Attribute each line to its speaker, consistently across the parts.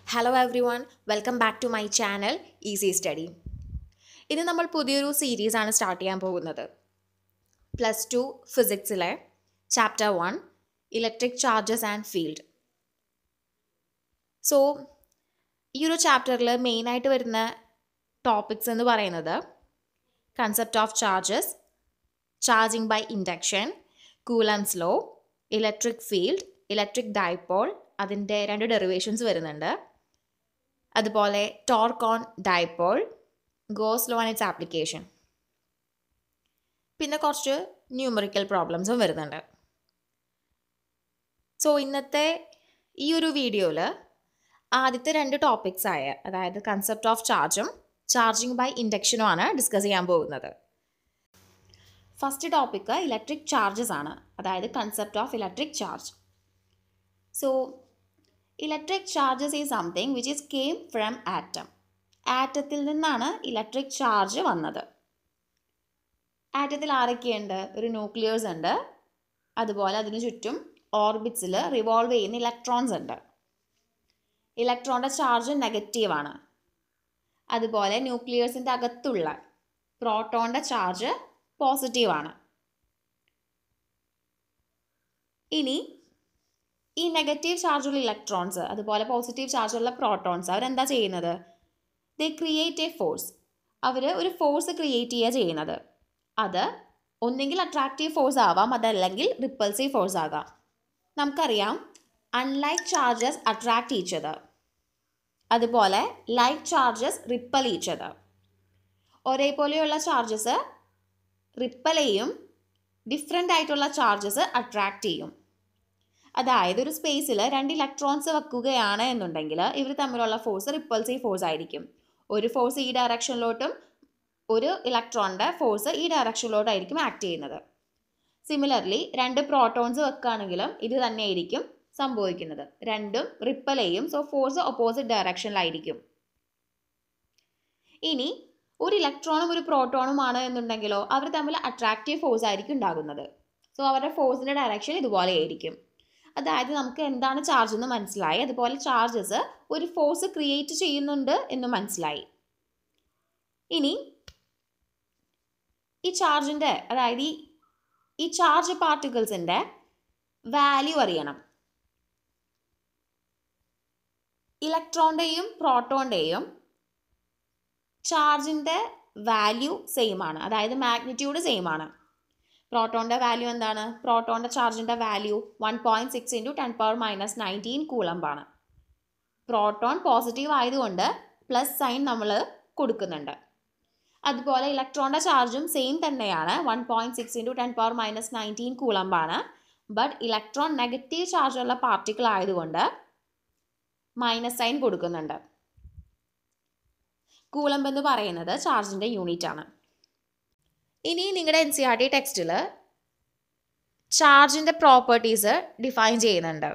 Speaker 1: hello everyone welcome back to my channel easy study ഇന്ന് നമ്മൾ പുതിയൊരു സീരീസാണ് സ്റ്റാർട്ട് ചെയ്യാൻ പോകുന്നത് പ്ലസ് ടു ഫിസിക്സിലെ chapter one electric charges and field so ഈ ഒരു ചാപ്റ്ററിൽ മെയിനായിട്ട് വരുന്ന ടോപ്പിക്സ് എന്ന് പറയുന്നത് concept of charges charging by induction Coulomb's law electric field electric dipole അതിൻ്റെ രണ്ട് ഡെറിവേഷൻസ് വരുന്നുണ്ട് അതുപോലെ torque on dipole Gauss law and its application പിന്നെ കുറച്ച് ന്യൂമറിക്കൽ പ്രോബ്ലംസും വരുന്നുണ്ട് സോ ഇന്നത്തെ ഈ ഒരു വീഡിയോയിൽ ആദ്യത്തെ രണ്ട് ടോപ്പിക്സ് ആയ അതായത് കൺസെപ്റ്റ് ഓഫ് ചാർജും ചാർജിങ് ബൈ ഇൻഡക്ഷനുമാണ് ഡിസ്കസ് ചെയ്യാൻ പോകുന്നത് ഫസ്റ്റ് ടോപ്പിക്ക് ഇലക്ട്രിക് ചാർജസ് ആണ് അതായത് concept of electric charge so electric charges is something which is came from atom ആറ്റത്തിൽ നിന്നാണ് ഇലക്ട്രിക് ചാർജ് വന്നത് ആറ്റത്തിൽ ആരൊക്കെയുണ്ട് ഒരു ന്യൂക്ലിയേഴ്സ് ഉണ്ട് അതുപോലെ അതിനു ചുറ്റും ഓർബിറ്റ്സിൽ റിവോൾവ് ചെയ്യുന്ന ഇലക്ട്രോൺസ് ഉണ്ട് ഇലക്ട്രോണിൻ്റെ ചാർജ് നെഗറ്റീവാണ് അതുപോലെ ന്യൂക്ലിയേഴ്സിൻ്റെ അകത്തുള്ള പ്രോട്ടോണിൻ്റെ ചാർജ് പോസിറ്റീവാണ് ഇനി ഈ നെഗറ്റീവ് ചാർജുള്ള ഇലക്ട്രോൺസ് അതുപോലെ പോസിറ്റീവ് ചാർജുള്ള പ്രോട്ടോൺസ് അവരെന്താ ചെയ്യുന്നത് ദേ ക്രിയേറ്റ് എ ഫോഴ്സ് അവർ ഒരു ഫോഴ്സ് ക്രിയേറ്റ് ചെയ്യുക ചെയ്യുന്നത് അത് ഒന്നെങ്കിൽ അട്രാക്റ്റീവ് ഫോഴ്സ് ആവാം അതല്ലെങ്കിൽ റിപ്പൾസീവ് ഫോഴ്സ് ആകാം നമുക്കറിയാം അൺലൈക്ക് ചാർജസ് അട്രാക്ട് ഈച്ചത് അതുപോലെ ലൈക്ക് ചാർജസ് റിപ്പൽ ഈച്ചത് ഒരേപോലെയുള്ള ചാർജസ് റിപ്പൽ ചെയ്യും ഡിഫറെൻ്റ് ആയിട്ടുള്ള ചാർജസ് അട്രാക്റ്റ് ചെയ്യും അതായത് ഒരു സ്പേസിൽ രണ്ട് ഇലക്ട്രോൺസ് വെക്കുകയാണ് എന്നുണ്ടെങ്കിൽ ഇവർ തമ്മിലുള്ള ഫോഴ്സ് റിപ്പൾസീവ് ഫോഴ്സ് ആയിരിക്കും ഒരു ഫോഴ്സ് ഈ ഡയറക്ഷനിലോട്ടും ഒരു ഇലക്ട്രോണിൻ്റെ ഫോഴ്സ് ഈ ഡയറക്ഷനിലോട്ടായിരിക്കും ആക്ട് ചെയ്യുന്നത് സിമിലർലി രണ്ട് പ്രോട്ടോൺസ് വെക്കുകയാണെങ്കിലും ഇത് തന്നെയായിരിക്കും സംഭവിക്കുന്നത് രണ്ടും റിപ്പൽ ചെയ്യും സോ ഫോഴ്സ് ഓപ്പോസിറ്റ് ഡയറക്ഷനിലായിരിക്കും ഇനി ഒരു ഇലക്ട്രോണും ഒരു പ്രോട്ടോണും ആണ് എന്നുണ്ടെങ്കിലോ അവർ തമ്മിൽ അട്രാക്റ്റീവ് ഫോഴ്സ് ആയിരിക്കും ഉണ്ടാകുന്നത് സോ അവരുടെ ഫോഴ്സിൻ്റെ ഡയറക്ഷൻ ഇതുപോലെ ആയിരിക്കും അതായത് നമുക്ക് എന്താണ് ചാർജ് എന്ന് മനസ്സിലായി അതുപോലെ ചാർജസ് ഒരു ഫോഴ്സ് ക്രിയേറ്റ് ചെയ്യുന്നുണ്ട് എന്ന് മനസ്സിലായി ഇനി ഈ ചാർജിൻ്റെ അതായത് ഈ ഈ ചാർജ് പാർട്ടിക്കിൾസിൻ്റെ വാല്യൂ അറിയണം ഇലക്ട്രോണിൻ്റെയും പ്രോട്ടോണിൻ്റെയും ചാർജിൻ്റെ വാല്യൂ സെയിം ആണ് അതായത് മാഗ്നിറ്റ്യൂഡ് സെയിം ആണ് പ്രോട്ടോണിൻ്റെ വാല്യൂ എന്താണ് പ്രോട്ടോണിൻ്റെ ചാർജിൻ്റെ value one point six into ten power minus nineteen കൂളമ്പാണ് പ്രോട്ടോൺ പോസിറ്റീവ് ആയതുകൊണ്ട് പ്ലസ് സൈൻ നമ്മൾ കൊടുക്കുന്നുണ്ട് അതുപോലെ ഇലക്ട്രോണിൻ്റെ ചാർജും സെയിം തന്നെയാണ് one point six into ten power minus nineteen കൂളമ്പാണ് ബട്ട് ഇലക്ട്രോൺ നെഗറ്റീവ് ചാർജുള്ള പാർട്ടിക്കിൾ ആയതുകൊണ്ട് മൈനസ് സൈൻ കൊടുക്കുന്നുണ്ട് കൂളമ്പ് എന്ന് പറയുന്നത് ചാർജിൻ്റെ യൂണിറ്റ് ആണ് ഇനി നിങ്ങളുടെ എൻ സി ആർ ടി ടെക്സ്റ്റിൽ ചാർജിൻ്റെ പ്രോപ്പർട്ടീസ് ഡിഫൈൻ ചെയ്യുന്നുണ്ട്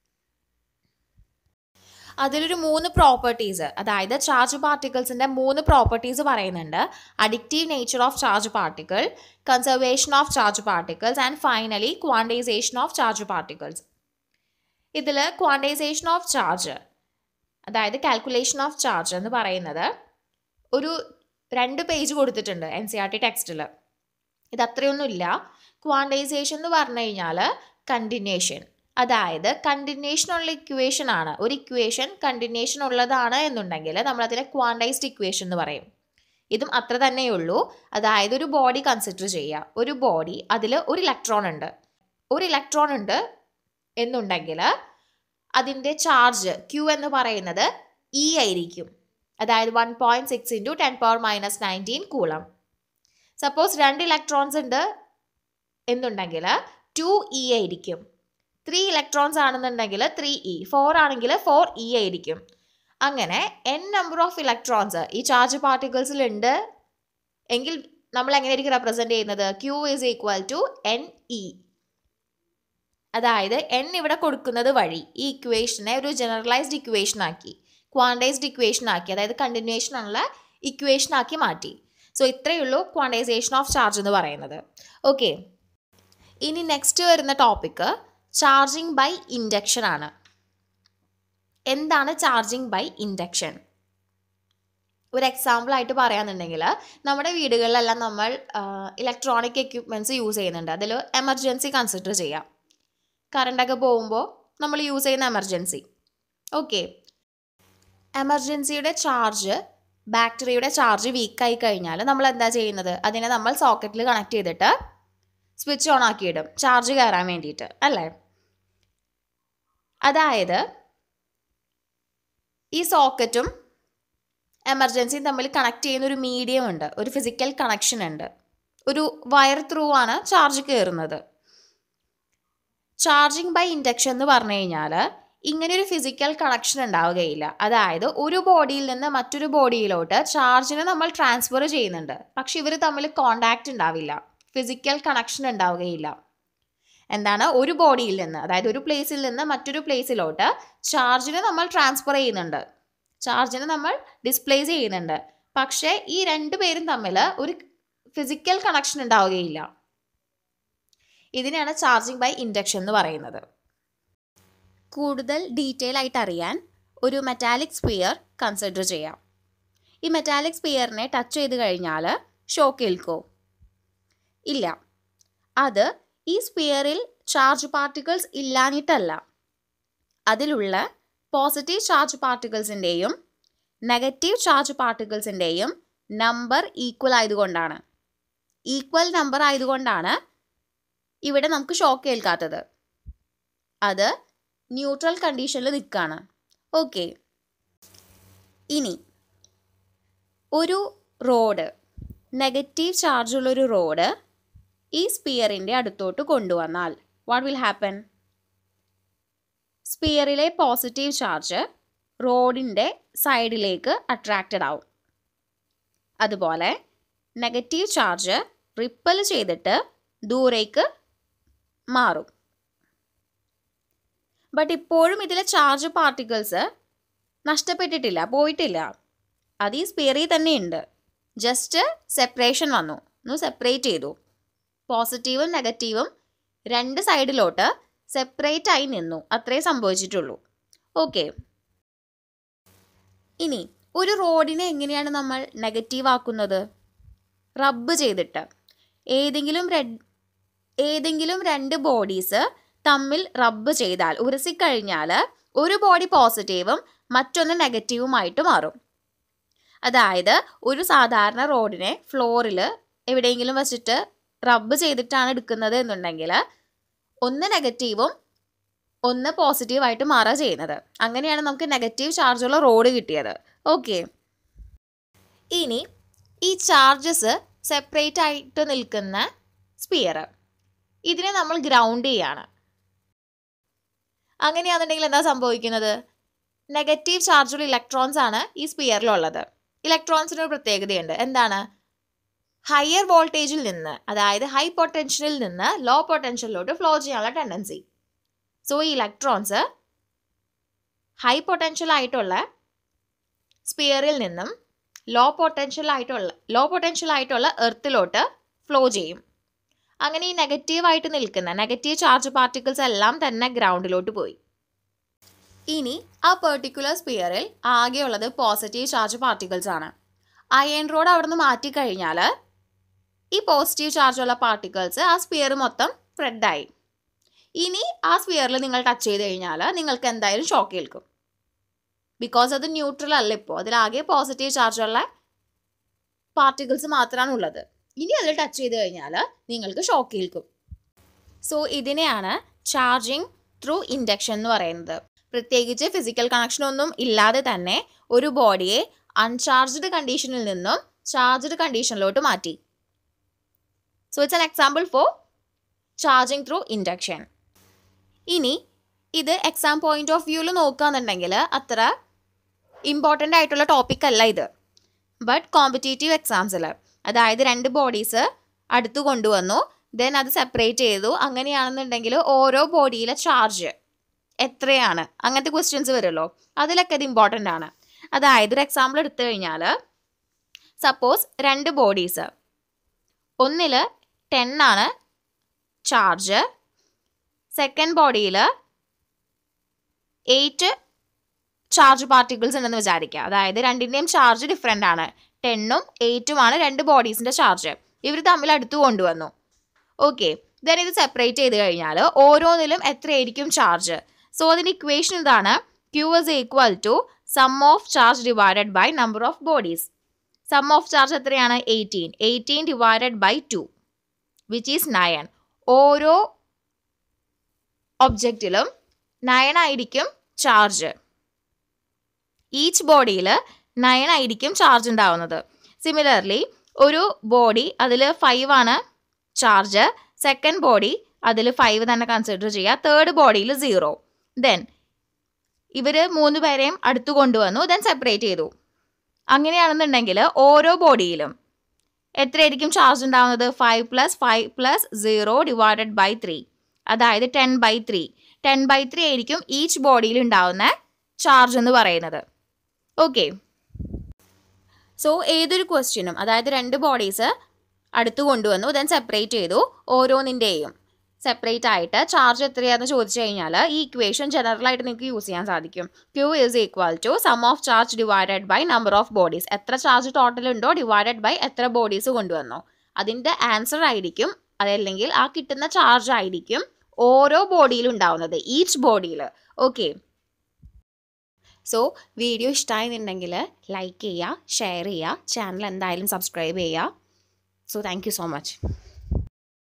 Speaker 1: അതിലൊരു മൂന്ന് പ്രോപ്പർട്ടീസ് അതായത് ചാർജ് പാർട്ടിക്കിൾസിൻ്റെ മൂന്ന് പ്രോപ്പർട്ടീസ് പറയുന്നുണ്ട് അഡിക്റ്റീവ് nature of charge particle conservation of charge particles and finally quantization of charge particles ഇതിൽ ക്വാണ്ടൈസേഷൻ ഓഫ് ചാർജ് അതായത് കാൽക്കുലേഷൻ ഓഫ് ചാർജ് എന്ന് പറയുന്നത് ഒരു രണ്ട് പേജ് കൊടുത്തിട്ടുണ്ട് എൻ സി ആർ ടി ടെക്സ്റ്റിൽ ഇത് അത്രയൊന്നുമില്ല ക്വാണ്ടൈസേഷൻ എന്ന് പറഞ്ഞു കഴിഞ്ഞാൽ കണ്ടിന്യൂഷൻ അതായത് കണ്ടിന്യൂഷൻ ഉള്ള ഇക്വേഷൻ ആണ് ഒരു ഇക്വേഷൻ കണ്ടിന്യൂഷൻ ഉള്ളതാണ് എന്നുണ്ടെങ്കിൽ നമ്മളതിനെ ക്വാണ്ടൈസ്ഡ് ഇക്വേഷൻ എന്ന് പറയും ഇതും അത്ര തന്നെയുള്ളൂ അതായത് ഒരു ബോഡി കൺസിഡർ ചെയ്യുക ഒരു ബോഡി അതിൽ ഒരു ഇലക്ട്രോൺ ഉണ്ട് ഒരു ഇലക്ട്രോൺ ഉണ്ട് എന്നുണ്ടെങ്കിൽ അതിൻ്റെ ചാർജ് ക്യൂ എന്ന് പറയുന്നത് ഇ ആയിരിക്കും അതായത് one point six into ten power minus nineteen coulomb suppose രണ്ട് ഇലക്ട്രോൺസ് ഉണ്ട് എന്നുണ്ടെങ്കിൽ ടു ഇ ആയിരിക്കും ത്രീ ഇലക്ട്രോൺസ് ആണെന്നുണ്ടെങ്കിൽ ത്രീ ഇ ഫോർ ആണെങ്കിൽ ഫോർ ഇ ആയിരിക്കും അങ്ങനെ എൻ നമ്പർ ഓഫ് ഇലക്ട്രോൺസ് ഈ ചാർജ് പാർട്ടിക്കിൾസിൽ ഉണ്ട് എങ്കിൽ നമ്മൾ എങ്ങനെയായിരിക്കും റെപ്രസെൻറ്റ് ചെയ്യുന്നത് q is equal to n e അതായത് എൻ ഇവിടെ കൊടുക്കുന്നത് വഴി ഈ ഇക്വേഷനെ ഒരു ജനറലൈസ്ഡ് ഇക്വേഷൻ ആക്കി ക്വാണ്ടൈസ്ഡ് ഇക്വേഷൻ ആക്കി അതായത് കണ്ടിന്യൂഷൻ ഉള്ള ഇക്വേഷൻ ആക്കി മാറ്റി സോ ഇത്രയേ ഉള്ളൂ ക്വാണ്ടൈസേഷൻ ഓഫ് ചാർജ് എന്ന് പറയുന്നത് ഓക്കെ ഇനി നെക്സ്റ്റ് വരുന്ന ടോപ്പിക്ക് ചാർജിങ് ബൈ ഇൻഡക്ഷൻ ആണ് എന്താണ് ചാർജിങ് ബൈ ഇൻഡക്ഷൻ ഒരു എക്സാമ്പിൾ ആയിട്ട് പറയാന്നുണ്ടെങ്കിൽ നമ്മുടെ വീടുകളിലെല്ലാം നമ്മൾ ഇലക്ട്രോണിക് എക്യുപ്മെൻറ്റ്സ് യൂസ് ചെയ്യുന്നുണ്ട് അതിൽ എമർജൻസി കൺസിഡർ ചെയ്യാം കറണ്ടൊക്കെ പോകുമ്പോൾ നമ്മൾ യൂസ് ചെയ്യുന്ന എമർജൻസി ഓക്കെ എമർജൻസിയുടെ ചാർജ് ബാറ്ററിയുടെ ചാർജ് വീക്കായി കഴിഞ്ഞാൽ നമ്മൾ എന്താ ചെയ്യുന്നത് അതിനെ നമ്മൾ സോക്കറ്റിൽ കണക്ട് ചെയ്തിട്ട് സ്വിച്ച് ഓൺ ആക്കിയിടും ചാർജ് കയറാൻ വേണ്ടിയിട്ട് അല്ലേ അതായത് ഈ സോക്കറ്റും എമർജൻസിയും തമ്മിൽ കണക്ട് ചെയ്യുന്ന ഒരു മീഡിയം ഉണ്ട് ഒരു ഫിസിക്കൽ കണക്ഷൻ ഉണ്ട് ഒരു വയർ ത്രൂ ആണ് ചാർജ് കയറുന്നത് ചാർജിങ് ബൈ ഇൻഡക്ഷൻ എന്ന് പറഞ്ഞു കഴിഞ്ഞാൽ ഇങ്ങനെ ഒരു ഫിസിക്കൽ കണക്ഷൻ ഉണ്ടാവുകയില്ല അതായത് ഒരു ബോഡിയിൽ നിന്ന് മറ്റൊരു ബോഡിയിലോട്ട് ചാർജിനെ നമ്മൾ ട്രാൻസ്ഫർ ചെയ്യുന്നുണ്ട് പക്ഷെ ഇവർ തമ്മിൽ കോണ്ടാക്റ്റ് ഉണ്ടാവില്ല ഫിസിക്കൽ കണക്ഷൻ ഉണ്ടാവുകയില്ല എന്താണ് ഒരു ബോഡിയിൽ നിന്ന് അതായത് ഒരു പ്ലേസിൽ നിന്ന് മറ്റൊരു പ്ലേസിലോട്ട് ചാർജിനെ നമ്മൾ ട്രാൻസ്ഫർ ചെയ്യുന്നുണ്ട് ചാർജിനെ നമ്മൾ ഡിസ്പ്ലേസ് ചെയ്യുന്നുണ്ട് പക്ഷേ ഈ രണ്ട് പേരും തമ്മിൽ ഒരു ഫിസിക്കൽ കണക്ഷൻ ഉണ്ടാവുകയില്ല ഇതിനെയാണ് ചാർജിങ് ബൈ ഇൻഡക്ഷൻ എന്ന് പറയുന്നത് കൂടുതൽ ഡീറ്റെയിൽ ആയിട്ട് അറിയാൻ ഒരു മെറ്റാലിക് സ്പിയർ കൺസിഡർ ചെയ്യാം ഈ മെറ്റാലിക് സ്പിയറിനെ ടച്ച് ചെയ്ത് കഴിഞ്ഞാൽ ഷോക്ക് ഏൽക്കോ ഇല്ല അത് ഈ സ്പിയറിൽ ചാർജ് പാർട്ടിക്കിൾസ് ഇല്ലാഞ്ഞിട്ടല്ല അതിലുള്ള പോസിറ്റീവ് ചാർജ് പാർട്ടിക്കിൾസിൻ്റെയും നെഗറ്റീവ് ചാർജ് പാർട്ടിക്കിൾസിൻ്റെയും നമ്പർ ഈക്വൽ ആയതുകൊണ്ടാണ് ഈക്വൽ നമ്പർ ആയതുകൊണ്ടാണ് ഇവിടെ നമുക്ക് ഷോക്ക് ഏൽക്കാത്തത് അത് ന്യൂട്രൽ കണ്ടീഷനിൽ നിൽക്കുകയാണ് ഓക്കെ ഇനി ഒരു റോഡ് നെഗറ്റീവ് ചാർജുള്ളൊരു റോഡ് ഈ സ്പിയറിൻ്റെ അടുത്തോട്ട് കൊണ്ടുവന്നാൽ വാട്ട് വിൽ ഹാപ്പൻ സ്പിയറിലെ പോസിറ്റീവ് ചാർജ് റോഡിൻ്റെ സൈഡിലേക്ക് അട്രാക്റ്റഡ് ആവും അതുപോലെ നെഗറ്റീവ് ചാർജ് റിപ്പൽ ചെയ്തിട്ട് ദൂരേക്ക് മാറും ബട്ട് ഇപ്പോഴും ഇതിലെ ചാർജ് പാർട്ടിക്കിൾസ് നഷ്ടപ്പെട്ടിട്ടില്ല പോയിട്ടില്ല അത് ഈ സ്പിയറിൽ തന്നെ ഉണ്ട് ജസ്റ്റ് സെപ്പറേഷൻ വന്നു ഒന്ന് സെപ്പറേറ്റ് ചെയ്തു പോസിറ്റീവും നെഗറ്റീവും രണ്ട് സൈഡിലോട്ട് സെപ്പറേറ്റ് ആയി നിന്നു അത്രേ സംഭവിച്ചിട്ടുള്ളൂ ഓക്കെ ഇനി ഒരു റോഡിനെ എങ്ങനെയാണ് നമ്മൾ നെഗറ്റീവ് ആക്കുന്നത് റബ്ബ് ചെയ്തിട്ട് ഏതെങ്കിലും റെഡ് ഏതെങ്കിലും രണ്ട് ബോഡീസ് തമ്മിൽ റബ്ബ് ചെയ്താൽ ഉരസിക്കഴിഞ്ഞാൽ ഒരു ബോഡി പോസിറ്റീവും മറ്റൊന്ന് നെഗറ്റീവുമായിട്ട് മാറും അതായത് ഒരു സാധാരണ റോഡിനെ ഫ്ലോറിൽ എവിടെയെങ്കിലും വെച്ചിട്ട് റബ്ബ് ചെയ്തിട്ടാണ് എടുക്കുന്നത് എന്നുണ്ടെങ്കിൽ ഒന്ന് നെഗറ്റീവും ഒന്ന് പോസിറ്റീവായിട്ട് മാറുക ചെയ്യുന്നത് അങ്ങനെയാണ് നമുക്ക് നെഗറ്റീവ് ചാർജുള്ള റോഡ് കിട്ടിയത് ഓക്കെ ഇനി ഈ ചാർജസ് സെപ്പറേറ്റ് ആയിട്ട് നിൽക്കുന്ന സ്പിയർ ഇതിനെ നമ്മൾ ഗ്രൗണ്ട് ചെയ്യാണ് അങ്ങനെയാണെന്നുണ്ടെങ്കിൽ എന്താ സംഭവിക്കുന്നത് നെഗറ്റീവ് ചാർജുള്ള ഇലക്ട്രോൺസ് ആണ് ഈ സ്പിയറിലുള്ളത് ഇലക്ട്രോൺസിന് ഒരു പ്രത്യേകതയുണ്ട് എന്താണ് ഹയർ വോൾട്ടേജിൽ നിന്ന് അതായത് ഹൈ പൊട്ടൻഷ്യലിൽ നിന്ന് ലോ പൊട്ടൻഷ്യലിലോട്ട് ഫ്ലോ ചെയ്യാനുള്ള ടെൻഡൻസി സോ ഈ ഇലക്ട്രോൺസ് ഹൈ പൊട്ടൻഷ്യൽ ആയിട്ടുള്ള സ്പിയറിൽ നിന്നും ലോ പൊട്ടൻഷ്യൽ ആയിട്ടുള്ള ലോ പൊട്ടൻഷ്യൽ ആയിട്ടുള്ള എർത്തിലോട്ട് ഫ്ലോ ചെയ്യും അങ്ങനെ ഈ നെഗറ്റീവായിട്ട് നിൽക്കുന്ന നെഗറ്റീവ് ചാർജ് പാർട്ടിക്കിൾസ് എല്ലാം തന്നെ ഗ്രൗണ്ടിലോട്ട് പോയി ഇനി ആ പെർട്ടിക്കുലർ സ്പിയറിൽ ആകെയുള്ളത് പോസിറ്റീവ് ചാർജ് പാർട്ടിക്കിൾസ് ആണ് അയൺ റോഡ് അവിടെ നിന്ന് മാറ്റിക്കഴിഞ്ഞാൽ ഈ പോസിറ്റീവ് ചാർജുള്ള പാർട്ടിക്കിൾസ് ആ സ്പിയർ മൊത്തം സ്പ്രെഡായി ഇനി ആ സ്പിയറിൽ നിങ്ങൾ ടച്ച് ചെയ്ത് കഴിഞ്ഞാൽ നിങ്ങൾക്ക് എന്തായാലും ഷോക്ക് ഏൽക്കും ബിക്കോസ് അത് ന്യൂട്രൽ അല്ല ഇപ്പോൾ അതിലാകെ പോസിറ്റീവ് ചാർജുള്ള പാർട്ടിക്കിൾസ് മാത്രമാണ് ഉള്ളത് ഇനി അതിൽ ടച്ച് ചെയ്ത് കഴിഞ്ഞാൽ നിങ്ങൾക്ക് ഷോക്ക് ഏൽക്കും സോ ഇതിനെയാണ് ചാർജിങ് ത്രൂ ഇൻഡക്ഷൻ എന്ന് പറയുന്നത് പ്രത്യേകിച്ച് ഫിസിക്കൽ കണക്ഷൻ ഒന്നും ഇല്ലാതെ തന്നെ ഒരു ബോഡിയെ അൺചാർജ്ഡ് കണ്ടീഷനിൽ നിന്നും ചാർജ്ഡ് കണ്ടീഷനിലോട്ട് മാറ്റി so it's an example for charging through induction ഇനി ഇത് എക്സാം പോയിന്റ് ഓഫ് വ്യൂവിൽ നോക്കുകയെന്നുണ്ടെങ്കിൽ അത്ര ഇമ്പോർട്ടൻ്റ് ആയിട്ടുള്ള ടോപ്പിക് അല്ല ഇത് ബട്ട് കോമ്പറ്റേറ്റീവ് എക്സാംസിൽ അതായത് രണ്ട് ബോഡീസ് അടുത്ത് കൊണ്ടുവന്നു ദെൻ അത് സെപ്പറേറ്റ് ചെയ്തു അങ്ങനെയാണെന്നുണ്ടെങ്കിൽ ഓരോ ബോഡിയിലെ ചാർജ് എത്രയാണ് അങ്ങനത്തെ ക്വസ്റ്റ്യൻസ് വരുമല്ലോ അതിലൊക്കെ ഇത് ഇമ്പോർട്ടൻ്റ് ആണ് അതായത് ഒരു എക്സാമ്പിൾ എടുത്തു കഴിഞ്ഞാൽ സപ്പോസ് രണ്ട് ബോഡീസ് ഒന്നിൽ ടെൻ ആണ് ചാർജ് സെക്കൻഡ് ബോഡിയിൽ എയ്റ്റ് ചാർജ് പാർട്ടിക്കിൾസ് ഉണ്ടെന്ന് വിചാരിക്കുക അതായത് രണ്ടിൻ്റെയും ചാർജ് ഡിഫറെൻ്റ് ആണ് ടെണ്ണും എയ്റ്റുമാണ് രണ്ട് ബോഡീസിൻ്റെ ചാർജ് ഇവർ തമ്മിൽ അടുത്ത് കൊണ്ടുവന്നു ഓക്കെ ദെൻ ഇത് സെപ്പറേറ്റ് ചെയ്ത് കഴിഞ്ഞാൽ ഓരോന്നിലും എത്രയായിരിക്കും ചാർജ് സോ അതിൻ്റെ ഇക്വേഷൻ ഇതാണ് q is equal to sum of charge divided by number of bodies sum of charge എത്രയാണ് eighteen eighteen divided by two which is nine ഓരോ ഒബ്ജക്റ്റിലും നയൻ ആയിരിക്കും ചാർജ് ഈച്ച് ബോഡിയിൽ നയൻ ആയിരിക്കും ചാർജ് ഉണ്ടാവുന്നത് similarly ഒരു ബോഡി അതിൽ ഫൈവ് ആണ് ചാർജ് സെക്കൻഡ് ബോഡി അതിൽ ഫൈവ് തന്നെ കൺസിഡർ ചെയ്യുക തേർഡ് ബോഡിയിൽ സീറോ ദെൻ ഇവർ മൂന്ന് പേരെയും അടുത്ത് കൊണ്ടുവന്നു ദെൻ സെപ്പറേറ്റ് ചെയ്തു അങ്ങനെയാണെന്നുണ്ടെങ്കിൽ ഓരോ ബോഡിയിലും എത്രയായിരിക്കും ചാർജ് ഉണ്ടാവുന്നത് five plus five plus zero divided by three അതായത് ten by three ten by three ആയിരിക്കും ഈച്ച് ബോഡിയിൽ ഉണ്ടാവുന്ന ചാർജ് എന്ന് പറയുന്നത് ഓക്കെ സോ ഏതൊരു ക്വസ്റ്റ്യനും അതായത് രണ്ട് ബോഡീസ് അടുത്ത് കൊണ്ടുവന്നു ദെൻ സെപ്പറേറ്റ് ചെയ്തു ഓരോന്നിൻ്റെയും സെപ്പറേറ്റ് ആയിട്ട് ചാർജ് എത്രയാണെന്ന് ചോദിച്ചു കഴിഞ്ഞാൽ ഈ ഇക്വേഷൻ ജനറൽ ആയിട്ട് നിങ്ങൾക്ക് യൂസ് ചെയ്യാൻ സാധിക്കും q is equal to sum of charge divided by number of bodies എത്ര ചാർജ് ടോട്ടൽ ഉണ്ടോ ഡിവൈഡഡ് ബൈ എത്ര ബോഡീസ് കൊണ്ടുവന്നോ അതിൻ്റെ ആൻസർ ആയിരിക്കും അതല്ലെങ്കിൽ ആ കിട്ടുന്ന ചാർജ് ആയിരിക്കും ഓരോ ബോഡിയിലും ഉണ്ടാവുന്നത് ഈച്ച് ബോഡിയിൽ ഓക്കെ സോ വീഡിയോ ഇഷ്ടമായെന്നുണ്ടെങ്കിൽ ലൈക്ക് ചെയ്യുക ഷെയർ ചെയ്യുക ചാനൽ എന്തായാലും സബ്സ്ക്രൈബ് ചെയ്യുക so thank you so much